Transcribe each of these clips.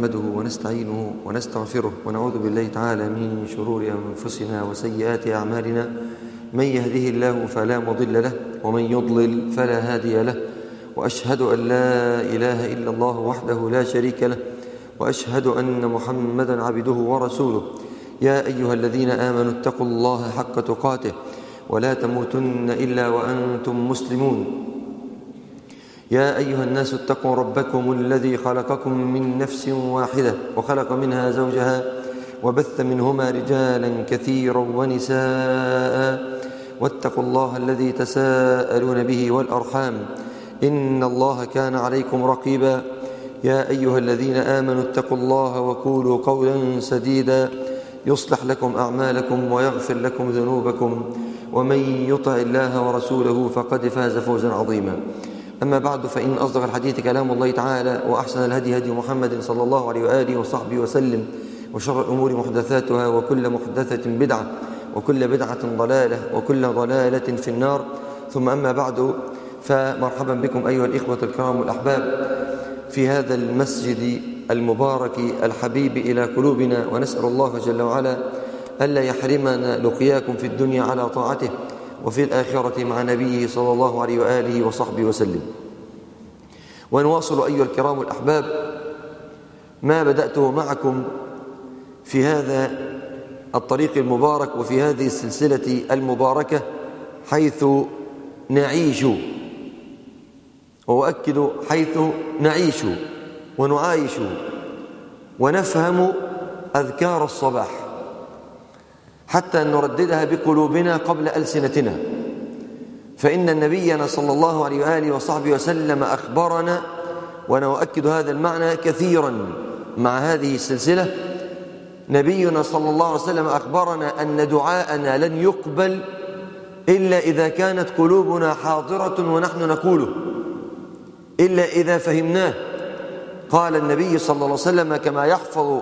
نحمده ونستعينه ونستغفره ونعوذ بالله تعالى من شرور أنفسنا وسيئات أعمالنا من يهده الله فلا مضل له ومن يضلل فلا هادي له وأشهد أن لا إله إلا الله وحده لا شريك له وأشهد أن محمدا عبده ورسوله يا أيها الذين آمنوا اتقوا الله حق تقاته ولا تموتن إلا وأنتم مسلمون يا أيها الناس اتقوا ربكم الذي خلقكم من نفس واحدة وخلق منها زوجها وبث منهما رجالا كثيرا ونساء واتقوا الله الذي تساءلون به والأرحام إن الله كان عليكم رقيبا يا أيها الذين آمنوا اتقوا الله وقولوا قولا سديدا يصلح لكم أعمالكم ويغفر لكم ذنوبكم ومن يطع الله ورسوله فقد فاز فوزا عظيما أما بعد فإن أصدق الحديث كلام الله تعالى وأحسن الهدي هدي محمد صلى الله عليه وآله وصحبه وسلم وشر الأمور محدثاتها وكل محدثة بدعة وكل بدعة ضلالة وكل ضلالة في النار ثم أما بعد فمرحبا بكم أيها الإخوة الكرام والأحباب في هذا المسجد المبارك الحبيب إلى قلوبنا ونسأل الله جل وعلا ألا يحرمنا لقياكم في الدنيا على طاعته وفي الآخرة مع نبيه صلى الله عليه وآله وصحبه وسلم ونواصل أيها الكرام الأحباب ما بدأته معكم في هذا الطريق المبارك وفي هذه السلسلة المباركة حيث نعيش وأؤكد حيث نعيش ونعايش ونفهم أذكار الصباح حتى نرددها بقلوبنا قبل ألسنتنا فإن نبينا صلى الله عليه وآله وصحبه وسلم أخبرنا وأنا أؤكد هذا المعنى كثيرا مع هذه السلسلة نبينا صلى الله عليه وسلم أخبرنا أن دعاءنا لن يقبل إلا إذا كانت قلوبنا حاضرة ونحن نقوله إلا إذا فهمناه قال النبي صلى الله عليه وسلم كما يحفظ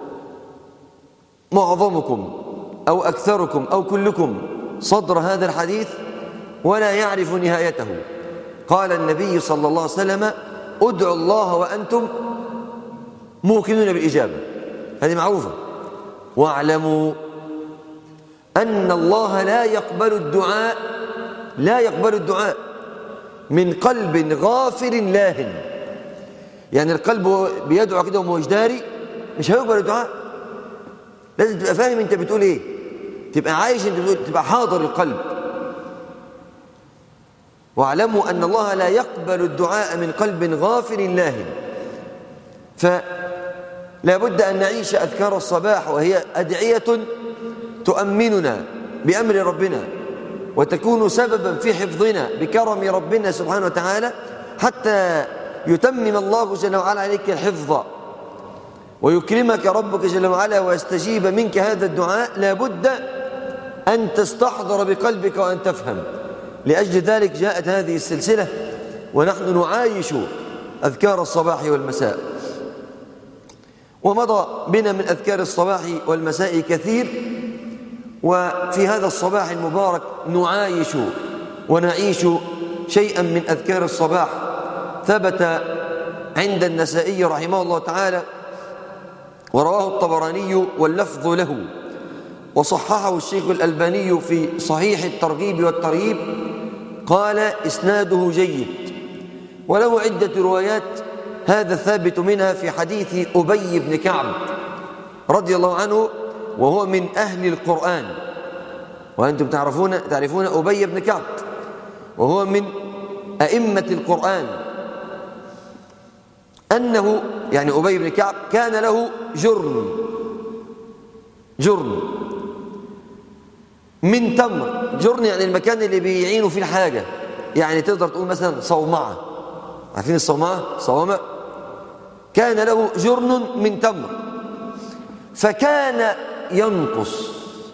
معظمكم أو أكثركم أو كلكم صدر هذا الحديث ولا يعرف نهايته قال النبي صلى الله عليه وسلم ادعوا الله وأنتم موقنون بالإجابة هذه معروفة واعلموا أن الله لا يقبل الدعاء لا يقبل الدعاء من قلب غافل لاهن يعني القلب بيدعو كده وهو جداري مش هيقبل الدعاء لازم تبقى فاهم انت بتقول ايه تبقى عايش انت بتقول تبقى حاضر القلب واعلموا ان الله لا يقبل الدعاء من قلب غافل لاهن فلا بد ان نعيش اذكار الصباح وهي ادعيه تؤمننا بامر ربنا وتكون سببا في حفظنا بكرم ربنا سبحانه وتعالى حتى يتمم الله جل وعلا عليك الحفظ ويكرمك ربك جل وعلا ويستجيب منك هذا الدعاء لابد أن تستحضر بقلبك وأن تفهم لأجل ذلك جاءت هذه السلسلة ونحن نعايش أذكار الصباح والمساء ومضى بنا من أذكار الصباح والمساء كثير وفي هذا الصباح المبارك نعايش ونعيش شيئا من أذكار الصباح ثبت عند النسائي رحمه الله تعالى ورواه الطبراني واللفظ له وصححه الشيخ الألباني في صحيح الترغيب والترهيب قال إسناده جيد وله عدة روايات هذا ثابت منها في حديث أبي بن كعب رضي الله عنه وهو من أهل القرآن وأنتم تعرفون تعرفون أبي بن كعب وهو من أئمة القرآن أنه يعني أبي بن كعب كان له جرن جرن من تمر جرن يعني المكان اللي بيعينوا فيه الحاجة يعني تقدر تقول مثلا صومعة عارفين الصومعة صوامع كان له جرن من تمر فكان ينقص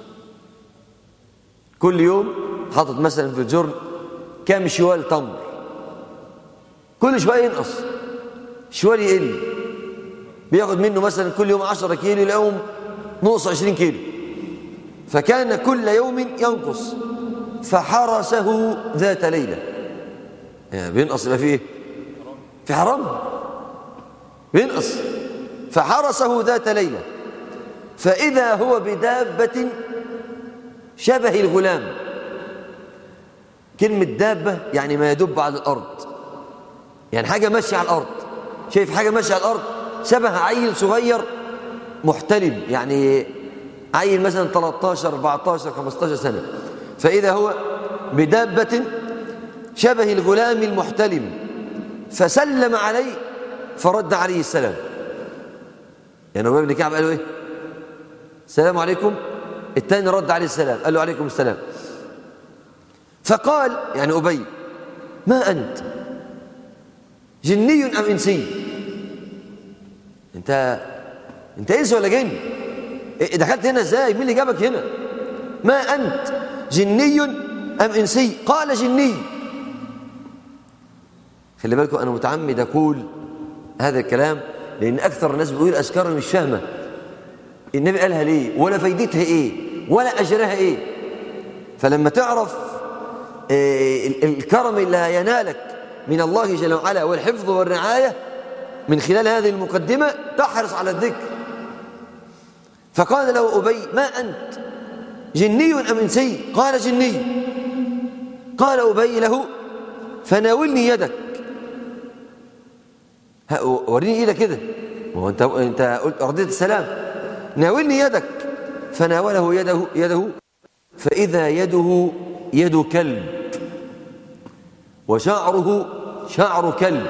كل يوم حاطط مثلا في الجرن كام شوال تمر كل شوية ينقص شوال يقل بياخد منه مثلا كل يوم 10 كيلو اليوم نقص 20 كيلو فكان كل يوم ينقص فحرسه ذات ليلة يعني بينقص يبقى فيه في حرام بينقص فحرسه ذات ليلة فإذا هو بدابة شبه الغلام كلمة دابة يعني ما يدب على الأرض يعني حاجة ماشية على الأرض شايف حاجة ماشية على الأرض شبه عيل صغير محتلم يعني عيل مثلا 13 14 15 سنة فإذا هو بدابة شبه الغلام المحتلم فسلم عليه فرد عليه السلام يعني أبي بن كعب قال له إيه السلام عليكم الثاني رد عليه السلام قال له عليكم السلام فقال يعني أبي ما أنت جني أم إنسي أنت أنت إنس ولا جن دخلت هنا إزاي مين اللي جابك هنا ما أنت جني أم إنسي قال جني خلي بالكم أنا متعمد أقول هذا الكلام لأن أكثر الناس بيقول أذكار مش فاهمة النبي قالها ليه ولا فايدتها إيه ولا أجرها إيه فلما تعرف الكرم اللي هينالك من الله جل وعلا والحفظ والرعاية من خلال هذه المقدمة تحرص على الذكر فقال له أبي ما أنت جني أم إنسي قال جني قال أبي له فناولني يدك وريني ايدك كده ما هو انت انت قلت رضيت السلام ناولني يدك فناوله يده يده فاذا يده يد كلب وشعره شعر كلب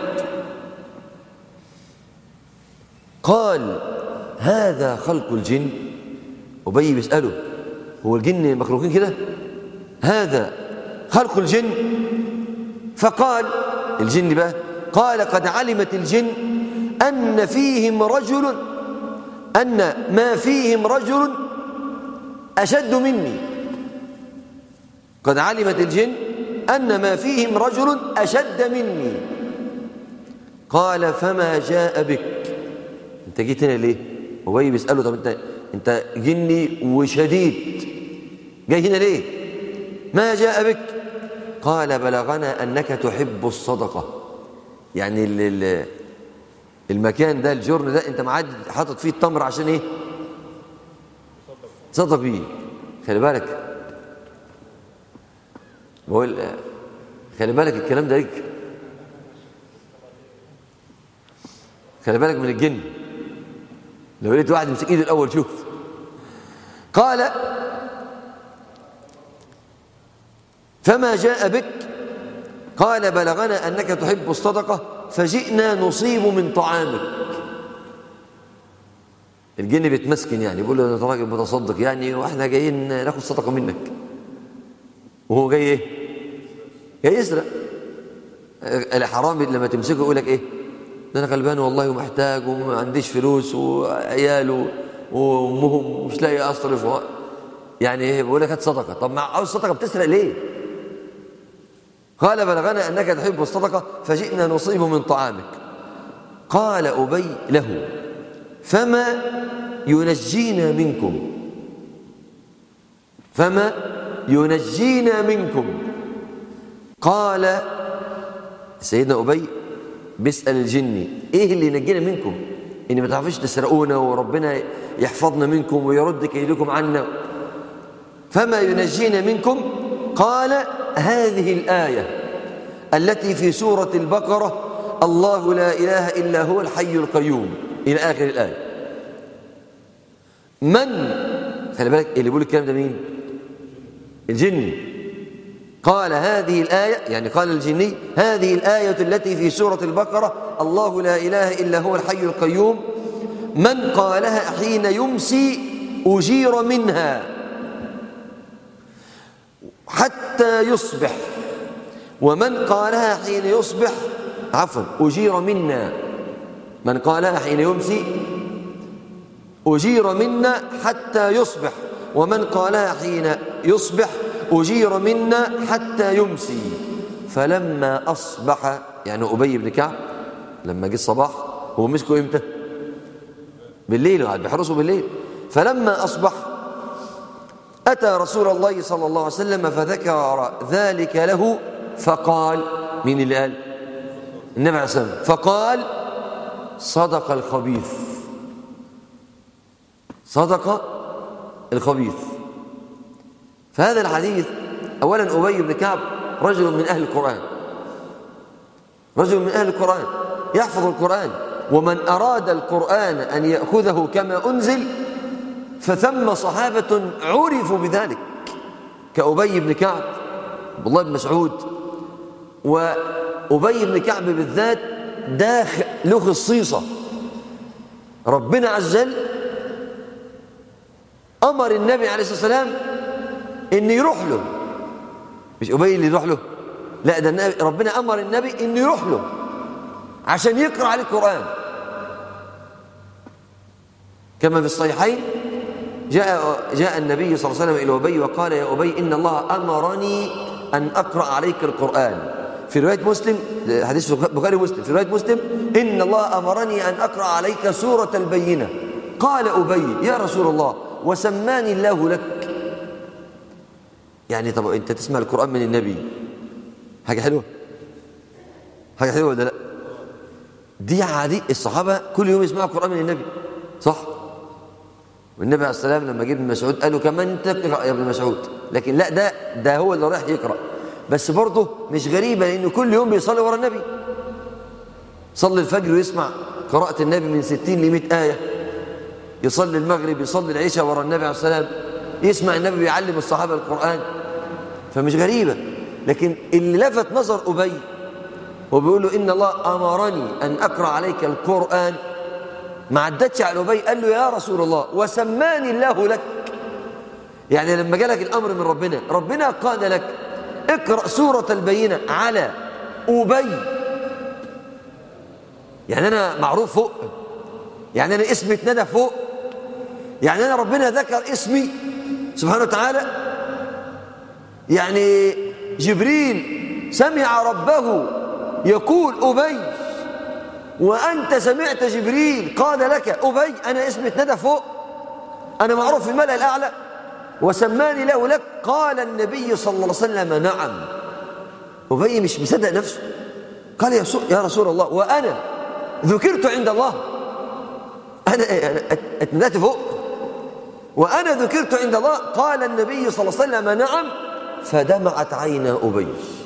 قال هذا خلق الجن أبي بيسأله هو الجن مخلوقين كده هذا خلق الجن فقال الجن بقى قال قد علمت الجن أن فيهم رجل أن ما فيهم رجل أشد مني قد علمت الجن أن ما فيهم رجل أشد مني قال فما جاء بك انت جيت هنا ليه أبي بيسأله طب انت انت جني وشديد جاي هنا ليه ما جاء بك قال بلغنا أنك تحب الصدقة يعني المكان ده الجرن ده انت معاد حاطط فيه التمر عشان ايه تصدق بيه خلي بالك بقول خلي بالك الكلام ده ليك خلي بالك من الجن لو لقيت واحد يمسك ايده الاول شوف قال فما جاء بك قال بلغنا أنك تحب الصدقة فجئنا نصيب من طعامك الجن بيتمسكن يعني بيقول له انت راجل متصدق يعني واحنا جايين ناخد صدقه منك وهو جاي ايه جاي يسرق الحرامي لما تمسكه يقول لك ايه ده انا غلبان والله ومحتاج وما عنديش فلوس وعيال وامهم ومش لاقي اصرف يعني ايه بيقول لك هات صدقه طب مع عاوز صدقه بتسرق ليه قال بلغنا أنك تحب الصدقة فجئنا نصيب من طعامك قال أبي له فما ينجينا منكم فما ينجينا منكم قال سيدنا أبي بيسأل الجني إيه اللي ينجينا منكم إن ما تعرفش تسرقونا وربنا يحفظنا منكم ويرد كيدكم عنا فما ينجينا منكم قال هذه الآية التي في سورة البقرة الله لا إله إلا هو الحي القيوم إلى آخر الآية من خلي بالك اللي بيقول الكلام ده مين الجني قال هذه الآية يعني قال الجني هذه الآية التي في سورة البقرة الله لا إله إلا هو الحي القيوم من قالها حين يمسي أجير منها حتى يصبح ومن قالها حين يصبح عفوا أجير منا من قالها حين يمسي أجير منا حتى يصبح ومن قالها حين يصبح أجير منا حتى يمسي فلما أصبح يعني أبي بن كعب لما جه الصباح هو مسكه إمتى بالليل قاعد بيحرسه بالليل فلما أصبح أتى رسول الله صلى الله عليه وسلم فذكر ذلك له فقال مين اللي قال النبي عليه الصلاة والسلام فقال صدق الخبيث صدق الخبيث فهذا الحديث أولا أبي بن كعب رجل من أهل القرآن رجل من أهل القرآن يحفظ القرآن ومن أراد القرآن أن يأخذه كما أنزل فثم صحابة عرفوا بذلك كأبي بن كعب عبد الله بن مسعود وأبي بن كعب بالذات داخل له خصيصة ربنا عز وجل أمر النبي عليه الصلاة والسلام إن يروح له مش أبي اللي يروح له لا ده ربنا أمر النبي إنه يروح له عشان يقرأ عليه القرآن كما في الصحيحين جاء جاء النبي صلى الله عليه وسلم إلى أبي وقال يا أبي إن الله أمرني أن أقرأ عليك القرآن في رواية مسلم حديث بخاري مسلم في رواية مسلم إن الله أمرني أن أقرأ عليك سورة البينة قال أبي يا رسول الله وسماني الله لك يعني طب أنت تسمع القرآن من النبي حاجة حلوة حاجة حلوة ولا لا دي عادي الصحابة كل يوم يسمعوا القرآن من النبي صح والنبي عليه السلام لما جه ابن مسعود قال له كمان انت تقرا يا ابن مسعود لكن لا ده ده هو اللي رايح يقرا بس برضه مش غريبه لانه كل يوم بيصلي ورا النبي صلي الفجر ويسمع قراءه النبي من 60 ل 100 ايه يصلي المغرب يصلي العشاء ورا النبي عليه السلام يسمع النبي بيعلم الصحابه القران فمش غريبه لكن اللي لفت نظر ابي هو بيقول له ان الله امرني ان اقرا عليك القران ما عدتش على أبي قال له يا رسول الله وسماني الله لك يعني لما جالك الأمر من ربنا ربنا قال لك اقرأ سورة البينة على أبي يعني أنا معروف فوق يعني أنا اسمي اتندى فوق يعني أنا ربنا ذكر اسمي سبحانه وتعالى يعني جبريل سمع ربه يقول أبي وأنت سمعت جبريل قال لك أبي أنا اسمي اتندى فوق أنا معروف في الملأ الأعلى وسماني له لك قال النبي صلى الله عليه وسلم نعم أبي مش مصدق نفسه قال يا, يا رسول الله وأنا ذكرت عند الله أنا اتندت فوق وأنا ذكرت عند الله قال النبي صلى الله عليه وسلم نعم فدمعت عينا أبي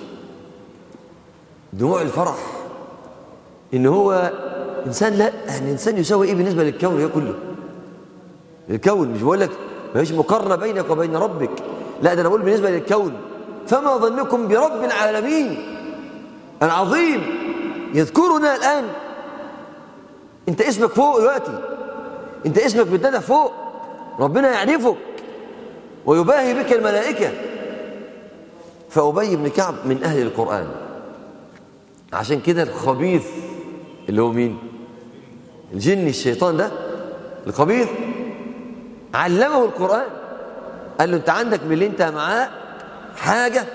دموع الفرح ان هو انسان لا يعني انسان يساوي ايه بالنسبه للكون ده كله الكون مش بقول لك ما فيش مقارنه بينك وبين ربك لا ده انا بقول بالنسبه للكون فما ظنكم برب العالمين العظيم يذكرنا الان انت اسمك فوق دلوقتي انت اسمك بتندى فوق ربنا يعرفك ويباهي بك الملائكه فأبي بن كعب من أهل القرآن عشان كده الخبيث اللي هو مين الجن الشيطان ده الخبيث علمه القرآن قال له انت عندك من اللي انت معاه حاجة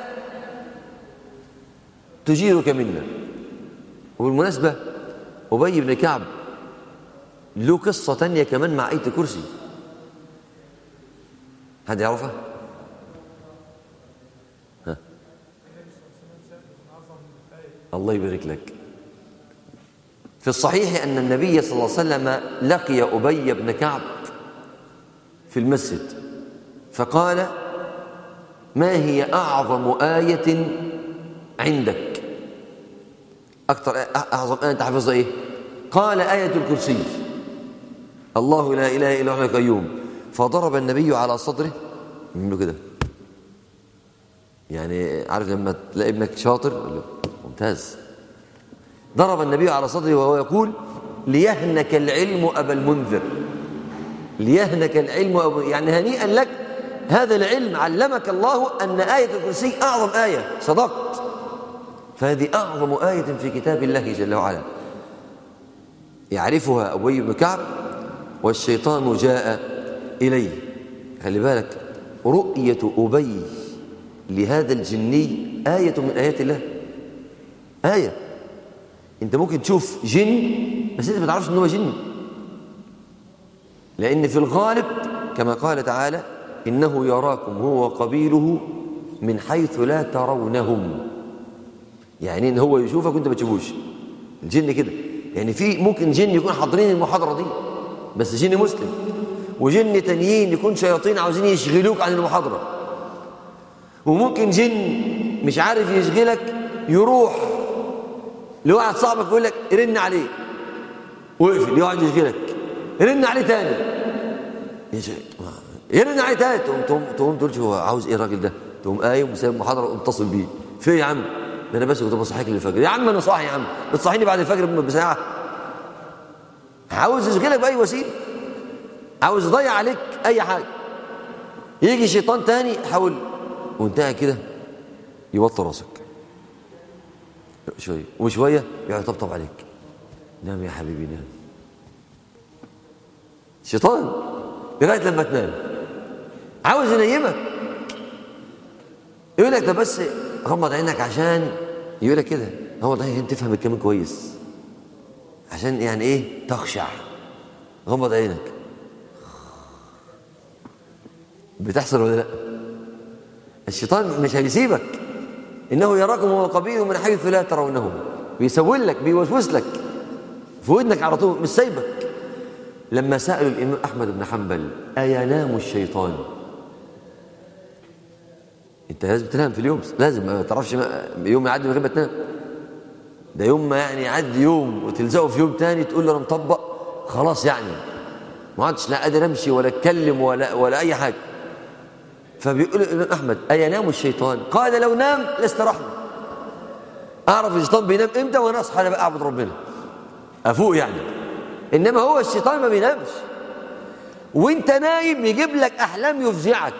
تجيرك منا وبالمناسبة أبي بن كعب له قصة تانية كمان مع آية الكرسي حد يعرفها؟ ها الله يبارك لك في الصحيح أن النبي صلى الله عليه وسلم لقي أبي بن كعب في المسجد فقال ما هي أعظم آية عندك أكثر أعظم آية أنت حافظها إيه قال آية الكرسي الله لا إله إلا هو القيوم فضرب النبي على صدره منه كده يعني عارف لما تلاقي ابنك شاطر ممتاز ضرب النبي على صدره وهو يقول ليهنك العلم أبا المنذر ليهنك العلم أبا يعني هنيئا لك هذا العلم علمك الله أن آية الكرسي أعظم آية صدقت فهذه أعظم آية في كتاب الله جل وعلا يعرفها أبي بن كعب والشيطان جاء إليه خلي بالك رؤية أبي لهذا الجني آية من آيات الله آية أنت ممكن تشوف جن بس أنت ما تعرفش أن هو جن لأن في الغالب كما قال تعالى إنه يراكم هو وقبيله من حيث لا ترونهم يعني إن هو يشوفك وأنت ما تشوفوش الجن كده يعني في ممكن جن يكون حاضرين المحاضرة دي بس جن مسلم وجن تانيين يكون شياطين عاوزين يشغلوك عن المحاضرة وممكن جن مش عارف يشغلك يروح لواحد صاحبك يقول لك رن عليه وقفل يقعد يشغلك رن عليه تاني يرن عليه تاني تقوم تقوم تقوم تقول هو عاوز ايه الراجل ده تقوم قايم وسايب المحاضره واتصل بيه في يا عم ده انا بس كنت بصحيك للفجر يا عم انا صاحي يا عم بتصحيني بعد الفجر بساعه عاوز يشغلك باي وسيله عاوز يضيع عليك اي حاجه يجي شيطان تاني يحاول وانت كده يوطي راسك شويه وشويه يطبطب عليك نام يا حبيبي نام شيطان لغايه لما تنام عاوز ينيمك يقول لك ده بس غمض عينك عشان يقول لك كده غمض عينك عشان تفهم الكلام كويس عشان يعني ايه تخشع غمض عينك بتحصل ولا لا الشيطان مش هيسيبك انه يراكم هو قبيل من حيث لا ترونه بيسول لك بيوسوس لك في ودنك على طول مش سايبك لما سالوا الامام احمد بن حنبل اينام الشيطان انت لازم تنام في اليوم لازم ما تعرفش يوم يعدي من غير ما تنام ده يوم ما يعني يعدي يوم وتلزقه في يوم تاني تقول له انا مطبق خلاص يعني ما عادش لا قادر امشي ولا اتكلم ولا ولا اي حاجه فبيقول الامام احمد اينام الشيطان قال لو نام لاسترحنا اعرف الشيطان بينام امتى وانا اصحى انا بقى اعبد ربنا افوق يعني انما هو الشيطان ما بينامش وانت نايم يجيب لك احلام يفزعك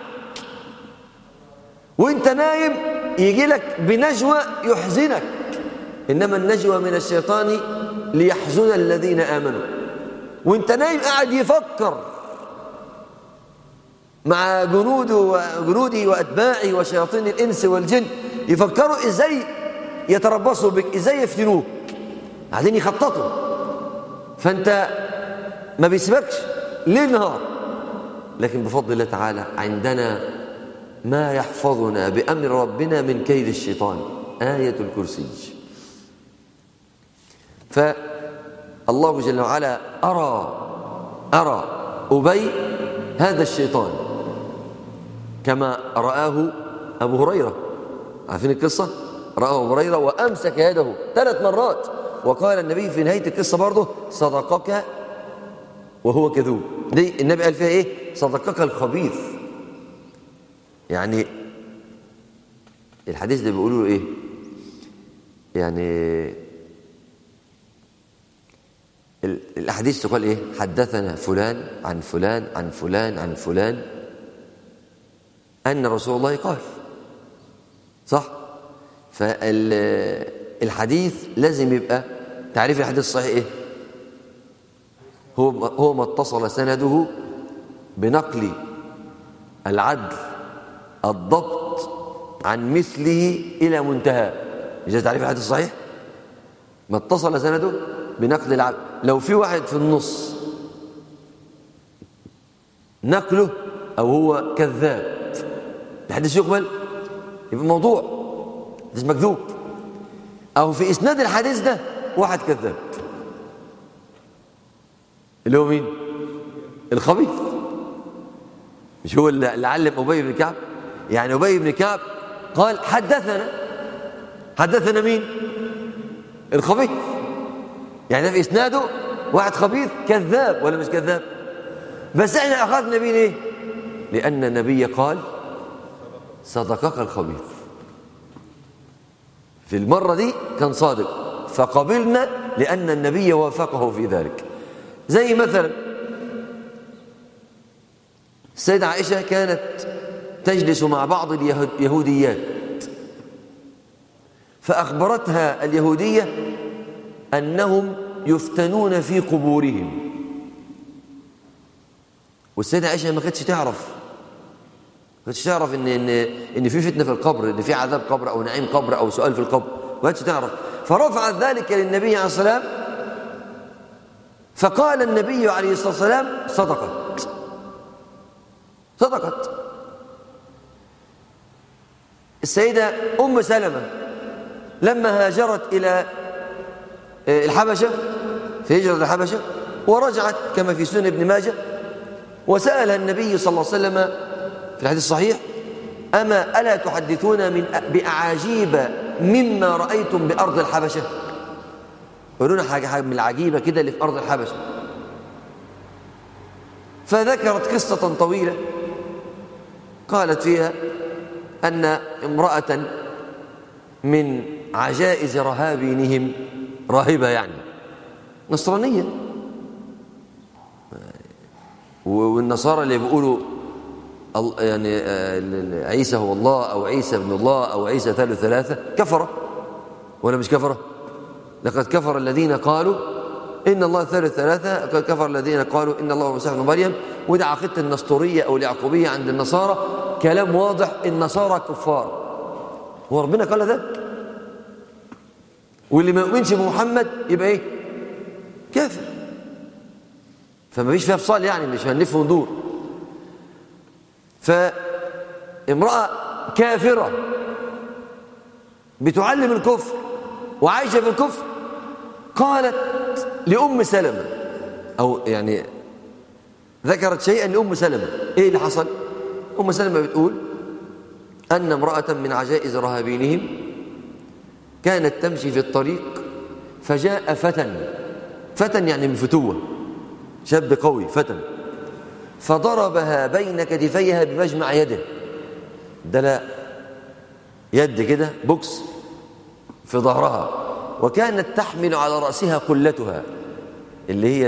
وانت نايم يجي لك بنجوى يحزنك انما النجوى من الشيطان ليحزن الذين امنوا وانت نايم قاعد يفكر مع جنوده وجنوده واتباعه وشياطين الانس والجن يفكروا ازاي يتربصوا بك ازاي يفتنوك عايزين يخططوا فانت ما بيسيبكش ليل نهار لكن بفضل الله تعالى عندنا ما يحفظنا بأمر ربنا من كيد الشيطان آية الكرسي فالله جل وعلا أرى أرى أبي هذا الشيطان كما رآه أبو هريرة عارفين القصة رآه أبو هريرة وأمسك يده ثلاث مرات وقال النبي في نهاية القصة برضه صدقك وهو كذوب دي النبي قال فيها ايه صدقك الخبيث يعني الحديث ده بيقولوا ايه يعني الاحاديث تقول ايه حدثنا فلان عن فلان عن فلان عن فلان ان رسول الله قال صح فالحديث لازم يبقى تعريف الحديث الصحيح ايه هو هو ما اتصل سنده بنقل العدل الضبط عن مثله الى منتهى مش ده تعريف الحديث الصحيح ما اتصل سنده بنقل العدل لو في واحد في النص نقله او هو كذاب الحديث يقبل يبقى موضوع حديث مكذوب او في اسناد الحديث ده واحد كذاب اللي هو مين الخبيث مش هو اللي علم ابي بن كعب يعني ابي بن كعب قال حدثنا حدثنا مين الخبيث يعني ده في اسناده واحد خبيث كذاب ولا مش كذاب بس احنا اخذنا بيه ليه لان النبي قال صدقك الخبيث في المره دي كان صادق فقبلنا لان النبي وافقه في ذلك زي مثلا السيدة عائشة كانت تجلس مع بعض اليهوديات فأخبرتها اليهودية أنهم يفتنون في قبورهم والسيدة عائشة ما كانتش تعرف ما كانتش تعرف إن, إن, إن في فتنة في القبر إن في عذاب قبر أو نعيم قبر أو سؤال في القبر ما كانتش تعرف فرفعت ذلك للنبي عليه الصلاة والسلام فقال النبي عليه الصلاة والسلام صدقت صدقت السيدة أم سلمة لما هاجرت إلى الحبشة في هجرة الحبشة ورجعت كما في سنن ابن ماجه وسأل النبي صلى الله عليه وسلم في الحديث الصحيح أما ألا تحدثون من بأعاجيب مما رأيتم بأرض الحبشة قولوا حاجة, حاجة من العجيبة كده اللي في أرض الحبشة فذكرت قصة طويلة قالت فيها أن امرأة من عجائز رهابينهم راهبة يعني نصرانية والنصارى اللي بيقولوا يعني عيسى هو الله أو عيسى ابن الله أو عيسى ثالث ثلاثة كفرة ولا مش كفرة لقد كفر الذين قالوا إن الله ثالث ثلاثة قد كفر الذين قالوا إن الله مسيح ابن مريم وده عقيدة النسطورية أو اليعقوبية عند النصارى كلام واضح النصارى كفار وربنا قال ذلك واللي ما يؤمنش بمحمد يبقى ايه كافر فما فيش فيها افصال يعني مش هنلف وندور فامرأة كافرة بتعلم الكفر وعايشة في الكفر قالت لأم سلمة أو يعني ذكرت شيئا لأم سلمة إيه اللي حصل أم سلمة بتقول أن امرأة من عجائز رهابينهم كانت تمشي في الطريق فجاء فتى فتى يعني من فتوة شاب قوي فتى فضربها بين كتفيها بمجمع يده ده لا يد كده بوكس في ظهرها وكانت تحمل على رأسها قلتها اللي هي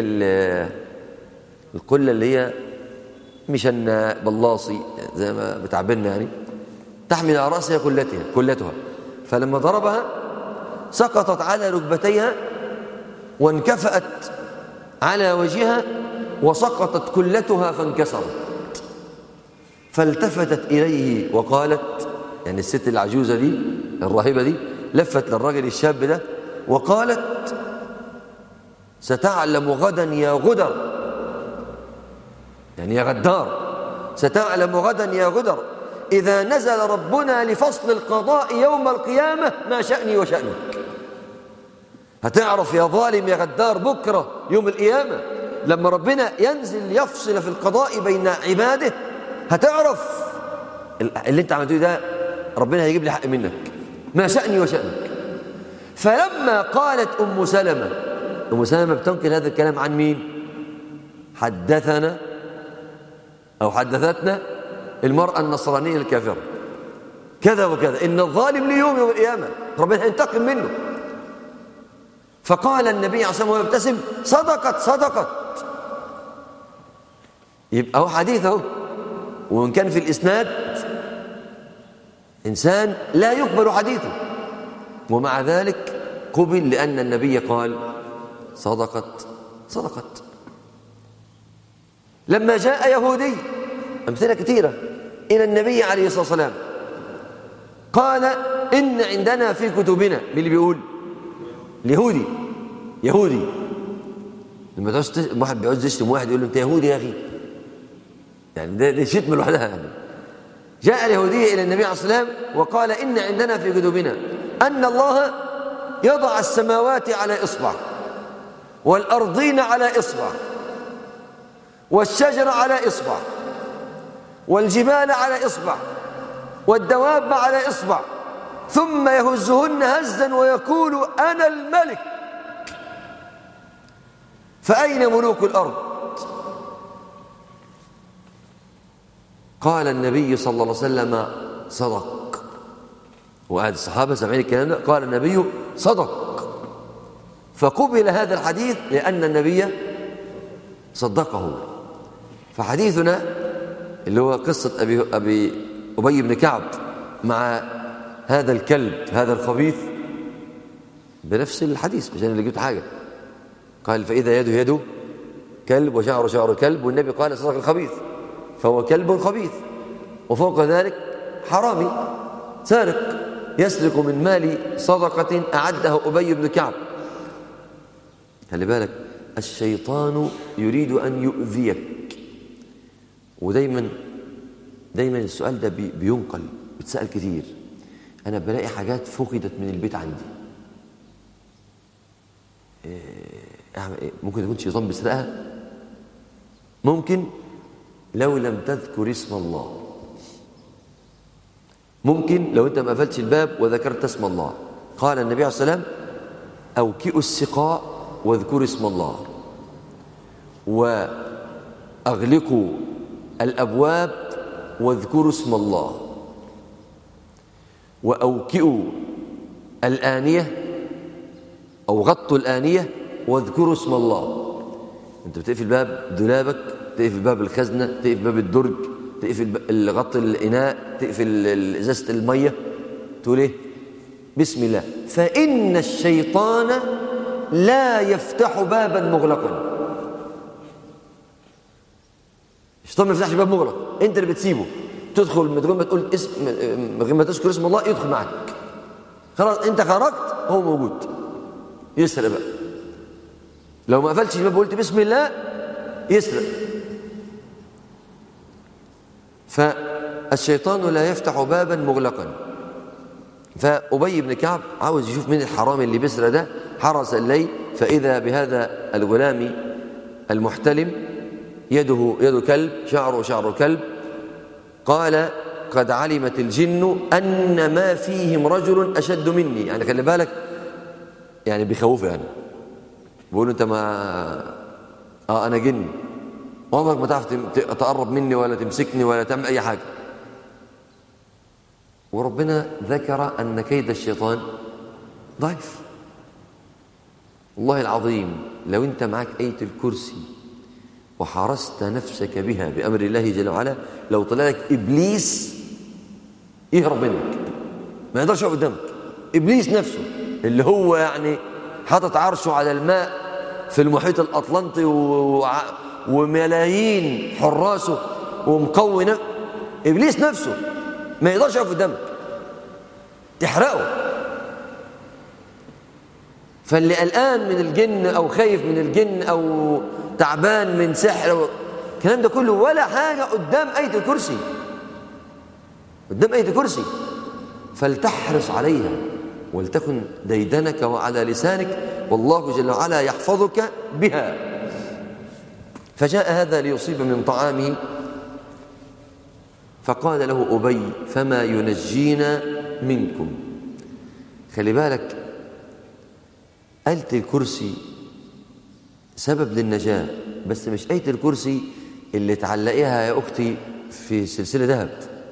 القلة اللي هي مشنا بلاصي زي ما بتعبرنا يعني تحمل على رأسها قلتها كلتها فلما ضربها سقطت على ركبتيها وانكفأت على وجهها وسقطت كلتها فانكسرت فالتفتت إليه وقالت يعني الست العجوزة دي الراهبة دي لفت للرجل الشاب ده وقالت ستعلم غدا يا غدر يعني يا غدار ستعلم غدا يا غدر إذا نزل ربنا لفصل القضاء يوم القيامة ما شأني وشأنك هتعرف يا ظالم يا غدار بكرة يوم القيامة لما ربنا ينزل يفصل في القضاء بين عباده هتعرف اللي انت عملته ده ربنا هيجيب لي حق منك ما شأني وشأنك فلما قالت أم سلمة أم سلمة بتنقل هذا الكلام عن مين حدثنا أو حدثتنا المرأة النصرانية الكافرة كذا وكذا إن الظالم ليوم يوم القيامة ربنا هينتقم منه فقال النبي عليه الصلاة والسلام ويبتسم صدقت صدقت يبقى هو حديث اهو وإن كان في الإسناد إنسان لا يقبل حديثه ومع ذلك قبل لأن النبي قال صدقت صدقت لما جاء يهودي أمثلة كثيرة إلى النبي عليه الصلاة والسلام قال إن عندنا في كتبنا مين اللي بيقول اليهودي يهودي لما تعوز واحد بيعوز يشتم واحد يقول له أنت يهودي يا أخي يعني ده, ده شتم لوحدها يعني جاء اليهودي إلى النبي عليه الصلاة والسلام وقال إن عندنا في كتبنا أن الله يضع السماوات على إصبع والأرضين على إصبع والشجر على إصبع والجبال على إصبع والدواب على إصبع ثم يهزهن هزا ويقول أنا الملك فأين ملوك الأرض قال النبي صلى الله عليه وسلم صدق وقال الصحابة سمعين الكلام ده قال النبي صدق فقبل هذا الحديث لأن النبي صدقه فحديثنا اللي هو قصة أبي, أبي أبي بن كعب مع هذا الكلب هذا الخبيث بنفس الحديث مش أنا اللي جبت حاجة قال فإذا يده يده كلب وشعره شعر كلب والنبي قال صدق الخبيث فهو كلب خبيث وفوق ذلك حرامي سارق يسرق من مال صدقة أعده أبي بن كعب خلي بالك الشيطان يريد أن يؤذيك ودايما دايما السؤال ده بينقل بتسأل كتير أنا بلاقي حاجات فقدت من البيت عندي إيه ممكن يكون شيطان بيسرقها ممكن لو لم تذكر اسم الله ممكن لو انت ما قفلتش الباب وذكرت اسم الله قال النبي عليه الصلاه والسلام اوكئوا السقاء واذكروا اسم الله واغلقوا الابواب واذكروا اسم الله واوكئوا الانيه او غطوا الانيه واذكروا اسم الله انت بتقفل باب دولابك تقفل باب الخزنه تقفل باب الدرج تقفل غط الاناء تقفل ازازه الميه تقول ايه بسم الله فان الشيطان لا يفتح بابا مغلقا الشيطان ما يفتحش باب مغلق انت اللي بتسيبه تدخل من غير ما تقول اسم من غير ما تذكر اسم الله يدخل معك خلاص انت خرجت هو موجود يسرق بقى لو ما قفلتش الباب وقلت بسم الله يسرق فالشيطان لا يفتح بابا مغلقا فأبي بن كعب عاوز يشوف مين الحرام اللي بيسرق ده حرس الليل فإذا بهذا الغلام المحتلم يده يد كلب شعره شعر كلب قال قد علمت الجن أن ما فيهم رجل أشد مني يعني خلي بالك يعني بيخوفه يعني بيقول انت ما اه انا جن عمرك ما تعرف تقرب مني ولا تمسكني ولا تعمل اي حاجه وربنا ذكر ان كيد الشيطان ضعيف والله العظيم لو انت معك ايه الكرسي وحرست نفسك بها بامر الله جل وعلا لو طلع لك ابليس يهرب منك ما يقدرش يقف قدامك ابليس نفسه اللي هو يعني حاطط عرشه على الماء في المحيط الأطلنطي و... وملايين حراسه ومقوي نفسه إبليس نفسه ما يقدرش يقف قدامك تحرقه فاللي قلقان من الجن أو خايف من الجن أو تعبان من سحر أو الكلام ده كله ولا حاجة قدام آية الكرسي قدام آية الكرسي فلتحرص عليها ولتكن ديدنك وعلى لسانك والله جل وعلا يحفظك بها فجاء هذا ليصيب من طعامه فقال له أبي فما ينجينا منكم خلي بالك آية الكرسي سبب للنجاة بس مش آية الكرسي اللي تعلقيها يا أختي في سلسلة ذهب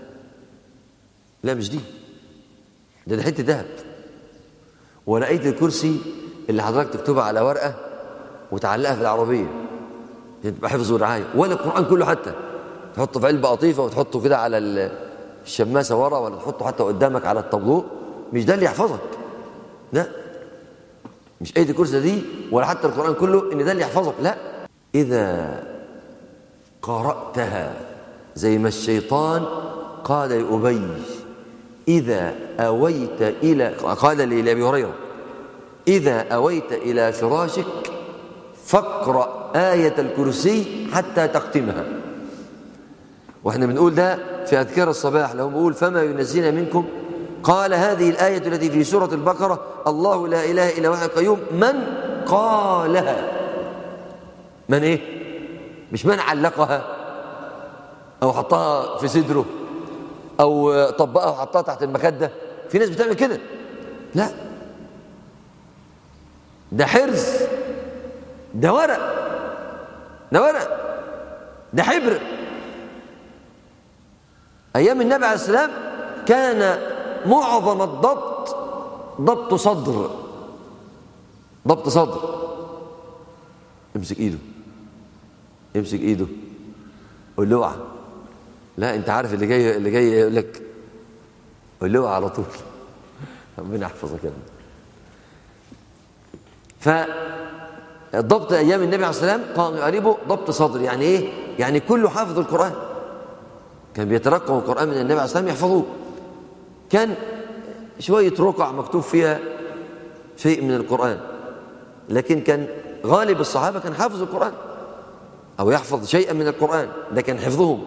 لا مش دي ده ده حتة ذهب ولا آية الكرسي اللي حضرتك تكتبها على ورقة وتعلقها في العربية تبقى حفظ ورعاية ولا القرآن كله حتى تحطه في علبة قطيفة وتحطه كده على الشماسة ورا ولا تحطه حتى قدامك على الطابلوه مش ده اللي يحفظك لا مش آية الكرسي دي ولا حتى القرآن كله إن ده اللي يحفظك لا إذا قرأتها زي ما الشيطان قال لأبي إذا أويت إلى قال لأبي هريرة إذا أويت إلى فراشك فاقرأ آية الكرسي حتى تختمها واحنا بنقول ده في أذكار الصباح لو بنقول فما ينزينا منكم قال هذه الآية التي في سورة البقرة الله لا إله إلا هو القيوم من قالها من إيه مش من علقها أو حطها في صدره أو طبقها وحطها تحت المخدة في ناس بتعمل كده لا ده حرز ده ورق ده ورق ده حبر أيام النبي عليه السلام كان معظم الضبط ضبط صدر ضبط صدر امسك ايده امسك ايده قول له اوعى لا انت عارف اللي جاي اللي جاي يقول لك قول له اوعى على طول ربنا يحفظك يا ابني فالضبط ايام النبي عليه السلام قام قريبه ضبط صدر يعني ايه يعني كله حافظ القران كان بيترقم القران من النبي عليه السلام يحفظوه كان شويه رقع مكتوب فيها شيء من القران لكن كان غالب الصحابه كان حافظ القران او يحفظ شيئا من القران ده كان حفظهم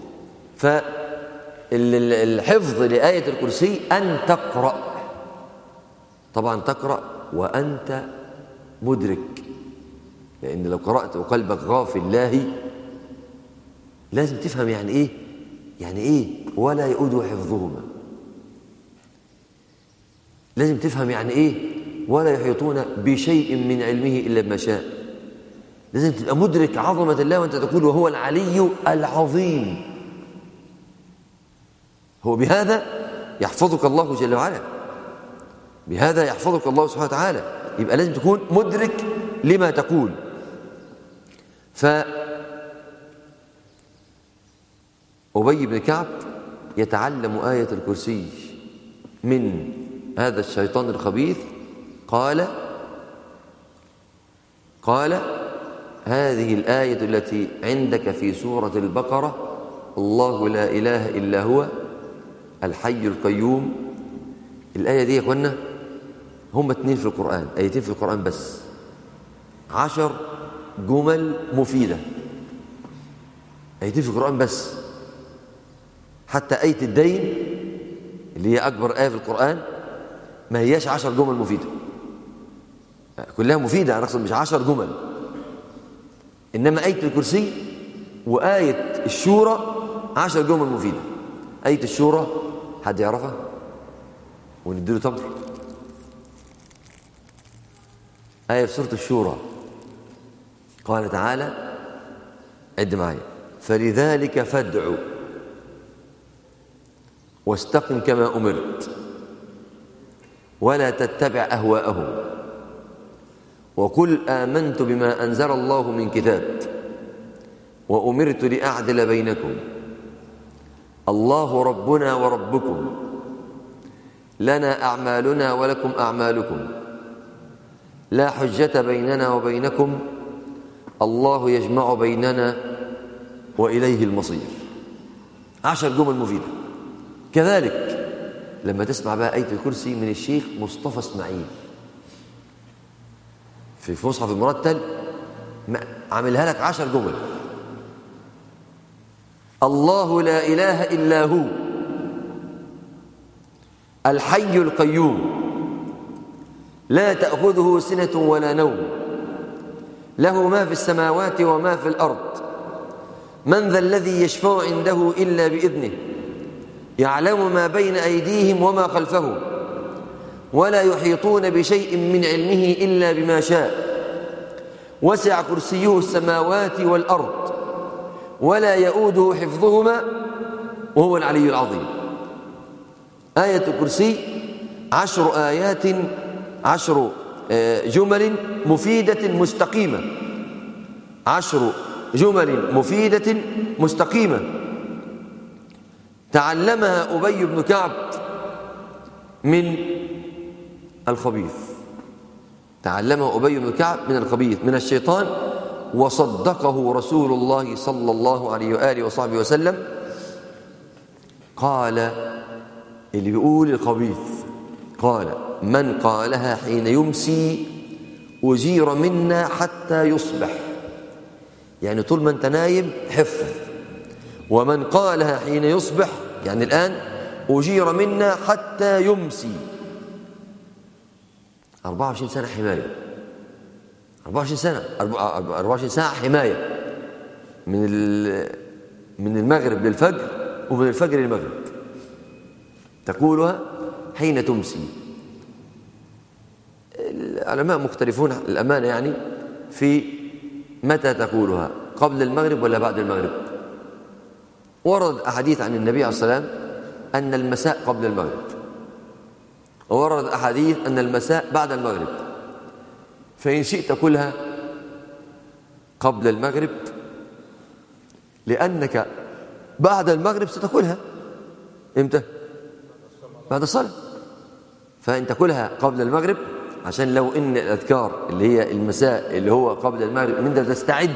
فالحفظ لايه الكرسي ان تقرا طبعا تقرا وانت مدرك لأن لو قرأت وقلبك غافل لاهي لازم تفهم يعني ايه يعني ايه ولا يؤود حفظهما لازم تفهم يعني ايه ولا يحيطون بشيء من علمه الا بما شاء لازم تبقى مدرك عظمه الله وانت تقول وهو العلي العظيم هو بهذا يحفظك الله جل وعلا بهذا يحفظك الله سبحانه وتعالى يبقى لازم تكون مدرك لما تقول ف أبي بن كعب يتعلم آية الكرسي من هذا الشيطان الخبيث قال قال هذه الآية التي عندك في سورة البقرة الله لا إله إلا هو الحي القيوم الآية دي يا أخوانا هم اتنين في القرآن آيتين في القرآن بس عشر جمل مفيدة آيتين في القرآن بس حتى آية الدين اللي هي أكبر آية في القرآن ما هياش عشر جمل مفيدة كلها مفيدة أنا أقصد مش عشر جمل إنما آية الكرسي وآية الشورى عشر جمل مفيدة آية الشورى حد يعرفها ونديله تمر آية في سورة الشورى قال تعالى عد معايا فلذلك فادع واستقم كما أمرت ولا تتبع أهواءهم وقل آمنت بما أنزل الله من كتاب وأمرت لأعدل بينكم الله ربنا وربكم لنا أعمالنا ولكم أعمالكم لا حجة بيننا وبينكم الله يجمع بيننا وإليه المصير عشر جمل مفيدة كذلك لما تسمع بقى آية الكرسي من الشيخ مصطفى اسماعيل في مصحف المرتل عاملها لك عشر جمل الله لا إله إلا هو الحي القيوم لا تأخذه سنة ولا نوم له ما في السماوات وما في الأرض من ذا الذي يشفع عنده إلا بإذنه يعلم ما بين أيديهم وما خلفهم ولا يحيطون بشيء من علمه إلا بما شاء وسع كرسيه السماوات والأرض ولا يؤوده حفظهما وهو العلي العظيم آية الكرسي عشر آيات عشر جمل مفيدة مستقيمة عشر جمل مفيدة مستقيمة تعلمها أبي بن كعب من الخبيث تعلمها أبي بن كعب من الخبيث من الشيطان وصدقه رسول الله صلى الله عليه وآله وصحبه وسلم قال اللي بيقول الخبيث قال من قالها حين يمسي أجير منا حتى يصبح يعني طول ما أنت نايم حفظ ومن قالها حين يصبح يعني الآن أجير منا حتى يمسي 24 سنة حماية 24 سنة 24 ساعة حماية من من المغرب للفجر ومن الفجر للمغرب تقولها حين تمسي العلماء مختلفون الأمانة يعني في متى تقولها قبل المغرب ولا بعد المغرب ورد أحاديث عن النبي عليه الصلاة والسلام أن المساء قبل المغرب وورد أحاديث أن المساء بعد المغرب فإن شئت كلها قبل المغرب لأنك بعد المغرب ستكلها إمتى؟ بعد الصلاة فأنت كلها قبل المغرب عشان لو إن الأذكار اللي هي المساء اللي هو قبل المغرب إن أنت تستعد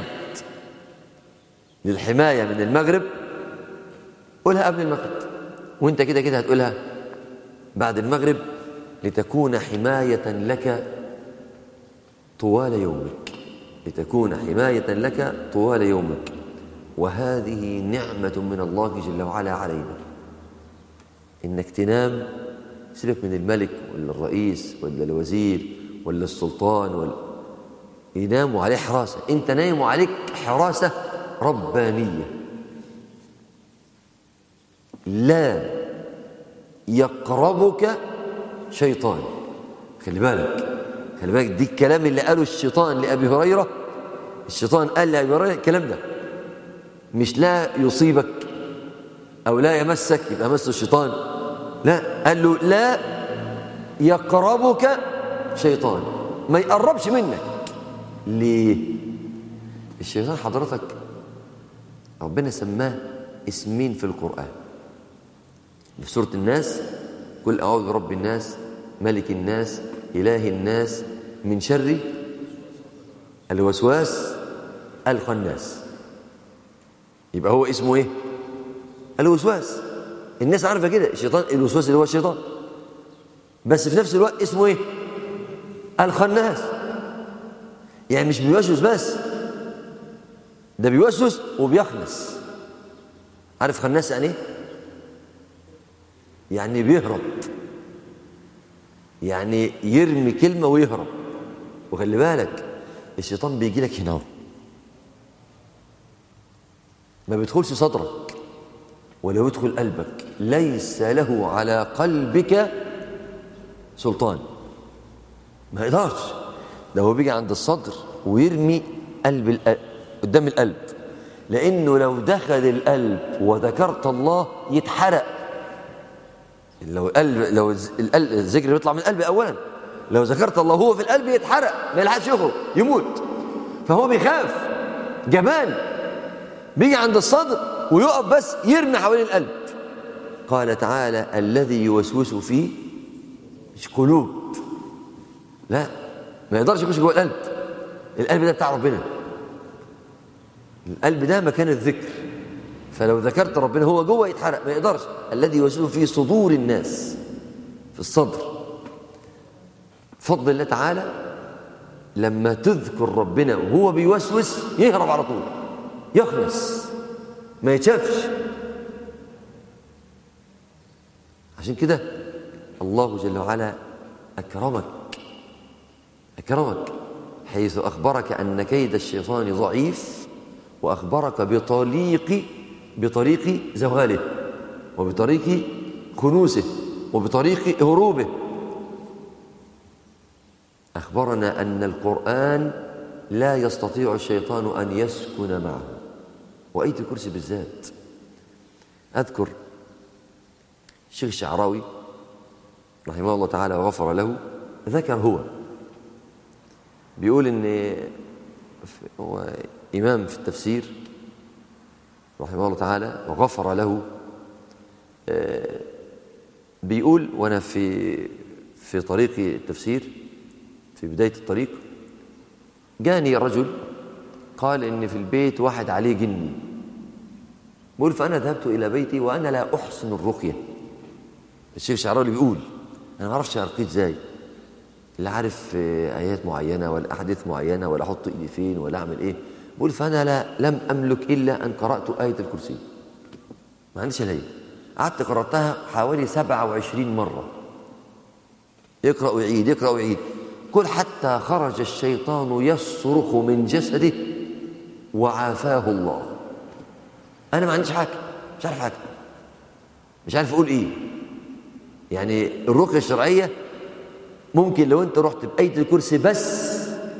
للحماية من المغرب قولها قبل المغرب وانت كده كده هتقولها بعد المغرب لتكون حماية لك طوال يومك لتكون حماية لك طوال يومك وهذه نعمة من الله جل وعلا علينا إنك تنام سيبك من الملك ولا الرئيس ولا الوزير ولا السلطان ولا ينام عليه حراسة أنت نايم وعليك حراسة ربانية لا يقربك شيطان خلي بالك خلي بالك دي الكلام اللي قاله الشيطان لأبي هريرة الشيطان قال لأبي هريرة الكلام ده مش لا يصيبك أو لا يمسك يبقى مس الشيطان لا قال له لا يقربك شيطان ما يقربش منك ليه الشيطان حضرتك ربنا سماه اسمين في القرآن في سورة الناس قل أعوذ برب الناس ملك الناس إله الناس من شر الوسواس الخناس يبقى هو اسمه ايه الوسواس الناس عارفه كده الشيطان الوسواس اللي هو الشيطان بس في نفس الوقت اسمه ايه الخناس يعني مش بيوسوس بس ده بيوسوس وبيخنس عارف خناس يعني ايه يعني بيهرب يعني يرمي كلمه ويهرب وخلي بالك الشيطان بيجي لك هنا ما بيدخلش صدرك ولا يدخل قلبك ليس له على قلبك سلطان ما يقدرش ده هو بيجي عند الصدر ويرمي قلب القلب قدام القلب لانه لو دخل القلب وذكرت الله يتحرق لو القلب لو القلب الذكر بيطلع من القلب اولا لو ذكرت الله هو في القلب يتحرق ما يلحقش يخرج يموت فهو بيخاف جبان بيجي عند الصدر ويقف بس يرمي حوالين القلب قال تعالى الذي يوسوس في مش قلوب لا ما يقدرش يخش جوه القلب القلب ده بتاع ربنا القلب ده مكان الذكر فلو ذكرت ربنا هو جوه يتحرق ما يقدرش الذي يوسوس في صدور الناس في الصدر فضل الله تعالى لما تذكر ربنا وهو بيوسوس يهرب على طول يخلص ما يتشافش عشان كده الله جل وعلا أكرمك أكرمك حيث أخبرك أن كيد الشيطان ضعيف وأخبرك بطريق بطريق زواله وبطريق كنوسه وبطريق هروبه أخبرنا أن القرآن لا يستطيع الشيطان أن يسكن معه وآية الكرسي بالذات أذكر الشيخ الشعراوي رحمه الله تعالى وغفر له ذكر هو بيقول ان هو امام في التفسير رحمه الله تعالى وغفر له بيقول وانا في في طريق التفسير في بدايه الطريق جاني رجل قال ان في البيت واحد عليه جني بيقول فانا ذهبت الى بيتي وانا لا احسن الرقيه الشيخ الشعراوي بيقول انا ما اعرفش ارقيه ازاي لا عارف ايات معينه ولا احاديث معينه ولا احط ايدي فين ولا اعمل ايه بقول فانا لا لم املك الا ان قرات ايه الكرسي ما عنديش الا قعدت قراتها حوالي 27 مره يقرا ويعيد يقرا ويعيد كل حتى خرج الشيطان يصرخ من جسده وعافاه الله انا ما عنديش حاجه مش عارف حاجه مش عارف اقول ايه يعني الرقيه الشرعيه ممكن لو انت رحت بايه الكرسي بس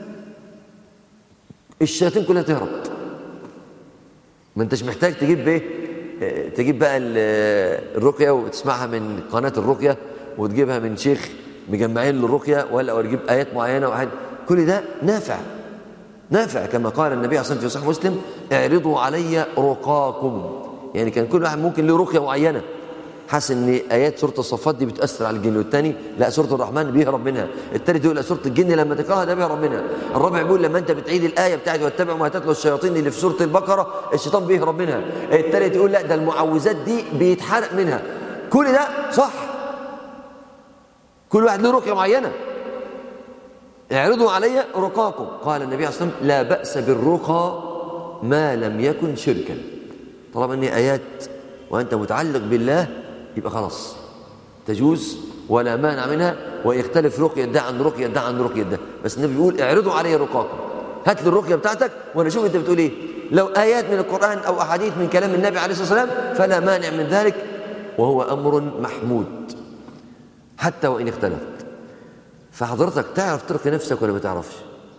الشياطين كلها تهرب ما انتش محتاج تجيب ايه تجيب بقى الرقيه وتسمعها من قناه الرقيه وتجيبها من شيخ مجمعين للرقيه ولا او تجيب ايات معينه واحد كل ده نافع نافع كما قال النبي عليه الصلاه والسلام في صحيح مسلم اعرضوا علي رقاكم يعني كان كل واحد ممكن له رقيه معينه حاسس ان ايات سوره الصفات دي بتاثر على الجن والثاني لا سوره الرحمن بيهرب منها الثالث يقول لا سوره الجن لما تقراها ده بيهرب منها الرابع بيقول لما انت بتعيد الايه بتاعت واتبعوا ما تتلو الشياطين اللي في سوره البقره الشيطان بيهرب منها الثالث يقول لا ده المعوذات دي بيتحرق منها كل ده صح كل واحد له رقيه معينه اعرضوا علي رقاكم قال النبي عليه الصلاه والسلام لا باس بالرقى ما لم يكن شركا طالما ان ايات وانت متعلق بالله يبقى خلاص تجوز ولا مانع منها ويختلف رقية ده عن رقية ده عن رقية ده بس النبي بيقول اعرضوا علي رقاكم هات لي الرقية بتاعتك وانا اشوف انت بتقول ايه لو ايات من القرآن او احاديث من كلام النبي عليه الصلاة والسلام فلا مانع من ذلك وهو أمر محمود حتى وإن اختلفت فحضرتك تعرف ترقي نفسك ولا ما تعرفش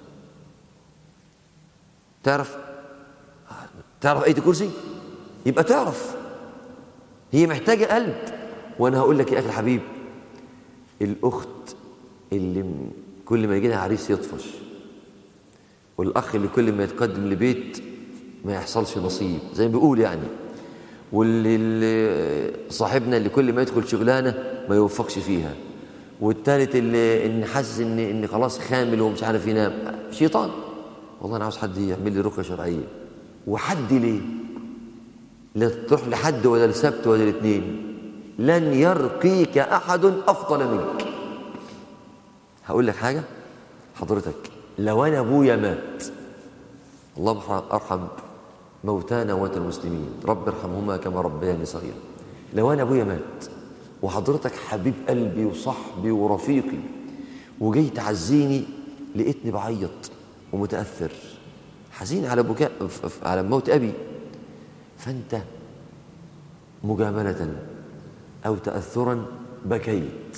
تعرف تعرف آية الكرسي يبقى تعرف هي محتاجة قلب وأنا هقول لك يا أخي الحبيب الأخت اللي كل ما يجي لها عريس يطفش والأخ اللي كل ما يتقدم لبيت ما يحصلش نصيب زي ما بيقول يعني واللي اللي صاحبنا اللي كل ما يدخل شغلانه ما يوفقش فيها والثالث اللي ان حاسس ان ان خلاص خامل ومش عارف ينام شيطان والله انا عاوز حد يعمل لي رقيه شرعيه وحد ليه لا تروح لحد ولا لسبت ولا الاثنين لن يرقيك احد افضل منك هقول لك حاجه حضرتك لو انا ابويا مات اللهم ارحم موتانا وموتى المسلمين رب ارحمهما كما ربياني صغيرا لو انا ابويا مات وحضرتك حبيب قلبي وصاحبي ورفيقي وجاي تعزيني لقيتني بعيط ومتاثر حزين على بكاء على موت ابي فانت مجامله او تاثرا بكيت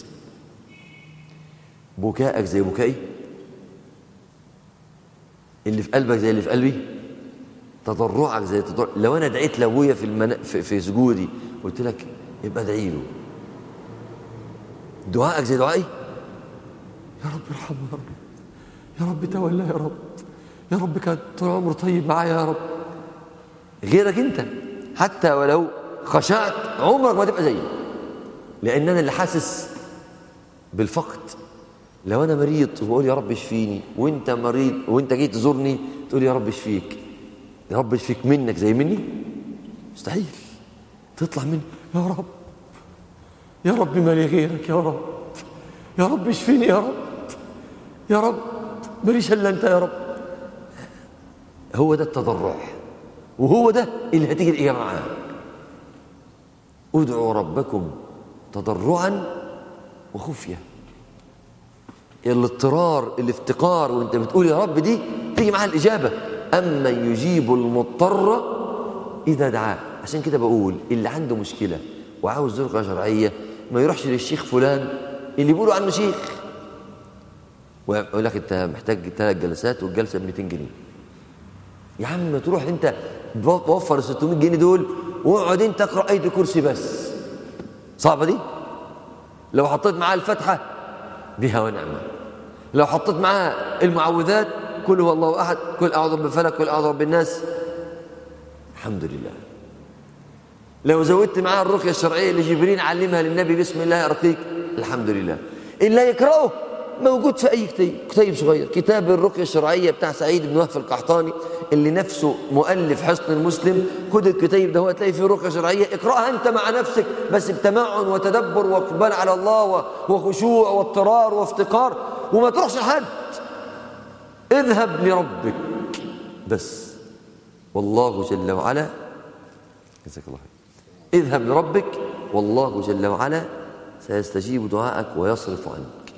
بكائك زي بكائي اللي في قلبك زي اللي في قلبي تضرعك زي تضرع لو انا دعيت لابويا في المنا... في, في سجودي قلت لك يبقى ادعي له دعائك زي دعائي يا رب ارحمه يا رب يا رب تولى يا رب يا رب كان طول عمره طيب معايا يا رب غيرك انت حتى ولو خشعت عمرك ما تبقى زيي لان انا اللي حاسس بالفقد لو انا مريض وبقول يا رب اشفيني وانت مريض وانت جيت تزورني تقول يا رب اشفيك يا رب اشفيك منك زي مني مستحيل تطلع مني يا رب يا رب ما لي غيرك يا رب يا رب اشفيني يا رب يا رب ماليش الا انت يا رب هو ده التضرع وهو ده اللي هتيجي الاجابه معاه ادعوا ربكم تضرعا وخفيه الاضطرار الافتقار وانت بتقول يا رب دي تيجي معاها الاجابه اما يجيب المضطر اذا دعاه عشان كده بقول اللي عنده مشكله وعاوز رقيه شرعيه ما يروحش للشيخ فلان اللي بيقولوا عنه شيخ ويقول لك انت محتاج ثلاث جلسات والجلسه ب 200 جنيه يا عم تروح انت توفر ال 600 جنيه دول واقعد انت اقرا ايه الكرسي بس صعبه دي لو حطيت معاه الفاتحه بها ونعمه لو حطيت معاه المعوذات كل هو الله احد كل اعوذ بالفلك كل اعوذ بالناس الحمد لله لو زودت معاه الرقيه الشرعيه اللي جبريل علمها للنبي بسم الله ارقيك الحمد لله اللي يقراه موجود في اي كتاب كتيب صغير كتاب الرقيه الشرعيه بتاع سعيد بن وهب القحطاني اللي نفسه مؤلف حصن المسلم خد الكتيب ده هو تلاقي فيه رقيه شرعيه اقراها انت مع نفسك بس بتمعن وتدبر واقبال على الله وخشوع واضطرار وافتقار وما تروحش لحد اذهب لربك بس والله جل وعلا جزاك الله خير اذهب لربك والله جل وعلا سيستجيب دعاءك ويصرف عنك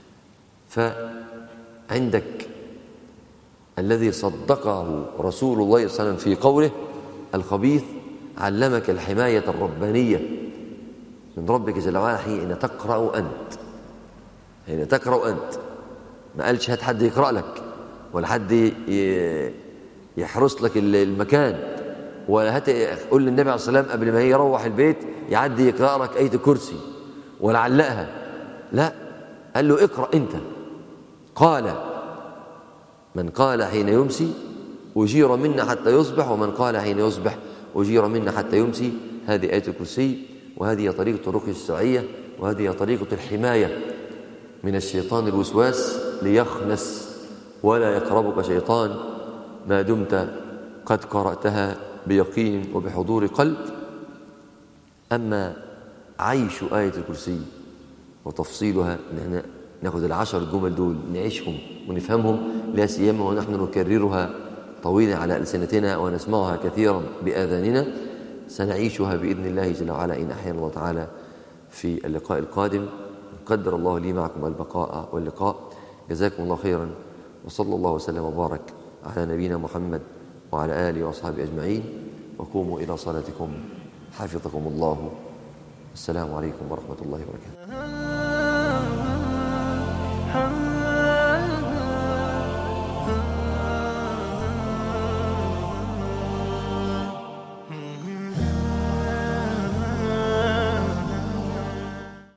فعندك الذي صدقه رسول الله صلى الله عليه وسلم في قوله الخبيث علمك الحماية الربانية من ربك جل وعلا حين تقرأ أنت حين تقرأ أنت ما قالش هات حد يقرأ لك ولا حد يحرس لك المكان ولا هات قول للنبي عليه الصلاة والسلام قبل ما يروح البيت يعدي يقرأ لك آية الكرسي ولا علقها لا قال له اقرأ أنت قال من قال حين يمسي أجير منا حتى يصبح ومن قال حين يصبح أجير منا حتى يمسي هذه آية الكرسي وهذه طريقة الرقية الشرعية وهذه طريقة الحماية من الشيطان الوسواس ليخنس ولا يقربك شيطان ما دمت قد قرأتها بيقين وبحضور قلب أما عيش آية الكرسي وتفصيلها نحن ناخذ العشر جمل دول نعيشهم ونفهمهم لا سيما ونحن نكررها طويلا على ألسنتنا ونسمعها كثيرا بآذاننا سنعيشها بإذن الله جل وعلا إن أحيانا الله تعالى في اللقاء القادم قدر الله لي معكم البقاء واللقاء جزاكم الله خيرا وصلى الله وسلم وبارك على نبينا محمد وعلى آله وأصحابه أجمعين وقوموا إلى صلاتكم حفظكم الله السلام عليكم ورحمة الله وبركاته